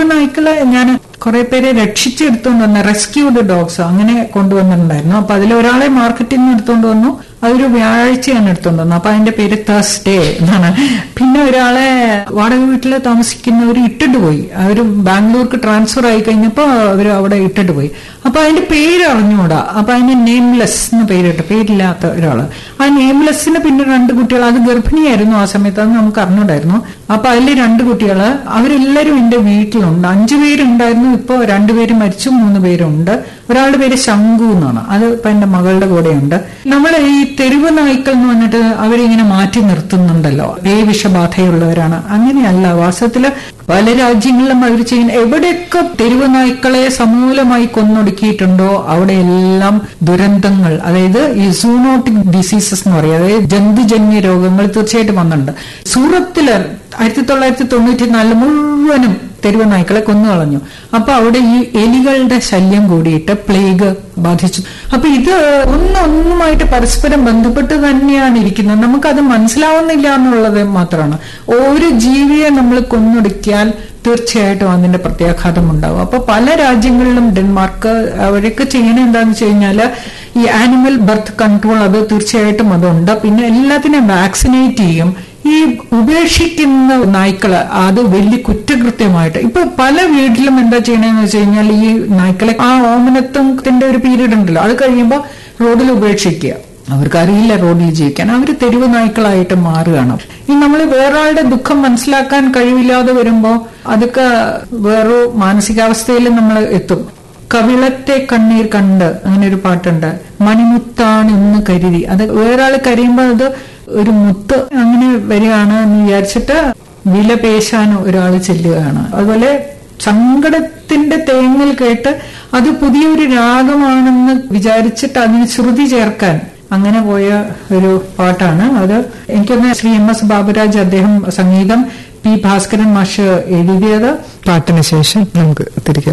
നായ്ക്കളെ ഞാൻ കുറെ പേരെ രക്ഷിച്ചെടുത്തോണ്ട് വന്ന റെസ്ക്യൂഡ് ഡോഗ്സ് അങ്ങനെ കൊണ്ടുവന്നിട്ടുണ്ടായിരുന്നു അപ്പൊ അതിൽ ഒരാളെ മാർക്കറ്റിൽ നിന്ന് എടുത്തോണ്ട് വന്നു അതൊരു വ്യാഴാഴ്ചയാണ് എടുത്തോണ്ട് വന്നു അപ്പൊ അതിന്റെ പേര് തേഴ്സ്ഡേ എന്നാണ് പിന്നെ ഒരാളെ വാടക വീട്ടിൽ താമസിക്കുന്നവർ ഇട്ടിട്ട് പോയി അവർ ബാംഗ്ലൂർക്ക് ട്രാൻസ്ഫർ ആയി കഴിഞ്ഞപ്പോ അവർ അവിടെ ഇട്ടിട്ട് പോയി അപ്പൊ അതിന്റെ പേര് അറിഞ്ഞുകൂടാ അപ്പൊ അതിന് നെയിംലെസ് എന്ന് പേരിട്ട് പേരില്ലാത്ത ഒരാള് ആ നെയിംലെസ്സിന് പിന്നെ രണ്ട് കുട്ടികൾ അത് ഗർഭിണിയായിരുന്നു ആ സമയത്ത് അത് നമുക്ക് അറിഞ്ഞൂടായിരുന്നു അപ്പൊ അതിൽ രണ്ട് കുട്ടികള് അവരെല്ലാരും എന്റെ വീട്ടിലുണ്ട് അഞ്ചു പേരുണ്ടായിരുന്നു ഇപ്പൊ രണ്ടുപേര് മരിച്ചു മൂന്ന് പേരുണ്ട് ഒരാളുടെ പേര് ശംഖു എന്നാണ് അത് ഇപ്പൊ എന്റെ മകളുടെ കൂടെയുണ്ട് നമ്മൾ ഈ തെരുവ് നായ്ക്കൾ എന്ന് പറഞ്ഞിട്ട് അവരിങ്ങനെ മാറ്റി നിർത്തുന്നുണ്ടല്ലോ ഏ വിഷബാധയുള്ളവരാണ് അങ്ങനെയല്ല വാസ്തവത്തില് പല രാജ്യങ്ങളിലും അവർ ചെയ്യുന്ന എവിടെയൊക്കെ തെരുവ് നായ്ക്കളെ സമൂലമായി കൊന്നൊടുക്കിയിട്ടുണ്ടോ അവിടെയെല്ലാം ദുരന്തങ്ങൾ അതായത് ഈ സൂണോട്ടിക് ഡിസീസസ് എന്ന് പറയും അതായത് ജന്തുജന്യ രോഗങ്ങൾ തീർച്ചയായിട്ടും വന്നിട്ടുണ്ട് സൂറത്തില് ആയിരത്തി തൊള്ളായിരത്തി തൊണ്ണൂറ്റി നാലില് മുഴുവനും തെരുവ് നായ്ക്കളെ കൊന്നു കളഞ്ഞു അപ്പൊ അവിടെ ഈ എലികളുടെ ശല്യം കൂടിയിട്ട് പ്ലേഗ് ബാധിച്ചു അപ്പൊ ഇത് ഒന്നൊന്നുമായിട്ട് പരസ്പരം ബന്ധപ്പെട്ട് തന്നെയാണ് ഇരിക്കുന്നത് നമുക്കത് മനസ്സിലാവുന്നില്ല എന്നുള്ളത് മാത്രമാണ് ഒരു ജീവിയെ നമ്മൾ കൊന്നൊടുക്കിയാൽ തീർച്ചയായിട്ടും അതിന്റെ പ്രത്യാഘാതം ഉണ്ടാവും അപ്പൊ പല രാജ്യങ്ങളിലും ഡെൻമാർക്ക് അവരൊക്കെ ചെയ്യണ എന്താന്ന് വെച്ച് കഴിഞ്ഞാല് ഈ ആനിമൽ ബർത്ത് കൺട്രോൾ അത് തീർച്ചയായിട്ടും അതുണ്ട് പിന്നെ എല്ലാത്തിനെയും വാക്സിനേറ്റ് ചെയ്യും ഈ ഉപേക്ഷിക്കുന്ന നായ്ക്കള് അത് വലിയ കുറ്റകൃത്യമായിട്ട് ഇപ്പൊ പല വീട്ടിലും എന്താ ചെയ്യണമെന്ന് വെച്ച് കഴിഞ്ഞാൽ ഈ നായ്ക്കളെ ആ ഓമനത്വത്തിന്റെ ഒരു പീരീഡ് ഉണ്ടല്ലോ അത് കഴിയുമ്പോൾ റോഡിൽ ഉപേക്ഷിക്കുക അവർക്കറിയില്ല റോഡിൽ ജീവിക്കാൻ അവർ തെരുവ് നായ്ക്കളായിട്ട് മാറുകയാണ് ഈ നമ്മൾ വേറൊരാളുടെ ദുഃഖം മനസ്സിലാക്കാൻ കഴിവില്ലാതെ വരുമ്പോ അതൊക്കെ വേറൊരു മാനസികാവസ്ഥയിൽ നമ്മൾ എത്തും കവിളത്തെ കണ്ണീർ കണ്ട് അങ്ങനെ ഒരു പാട്ടുണ്ട് മണിമുത്താണ് ഇന്ന് കരുതി അത് വേറൊരാൾ കരയുമ്പോൾ അത് ഒരു മുത്ത് അങ്ങനെ വരികയാണ് എന്ന് വിചാരിച്ചിട്ട് വില പേശാൻ ഒരാൾ ചെല്ലുകയാണ് അതുപോലെ സങ്കടത്തിന്റെ തേങ്ങൽ കേട്ട് അത് പുതിയൊരു രാഗമാണെന്ന് വിചാരിച്ചിട്ട് അതിന് ശ്രുതി ചേർക്കാൻ അങ്ങനെ പോയ ഒരു പാട്ടാണ് അത് എനിക്കൊന്ന് ശ്രീ എം എസ് ബാബുരാജ് അദ്ദേഹം സംഗീതം പി ഭാസ്കരൻ മാഷ് എഴുതിയത് പാട്ടിന് ശേഷം നമുക്ക് തിരികെ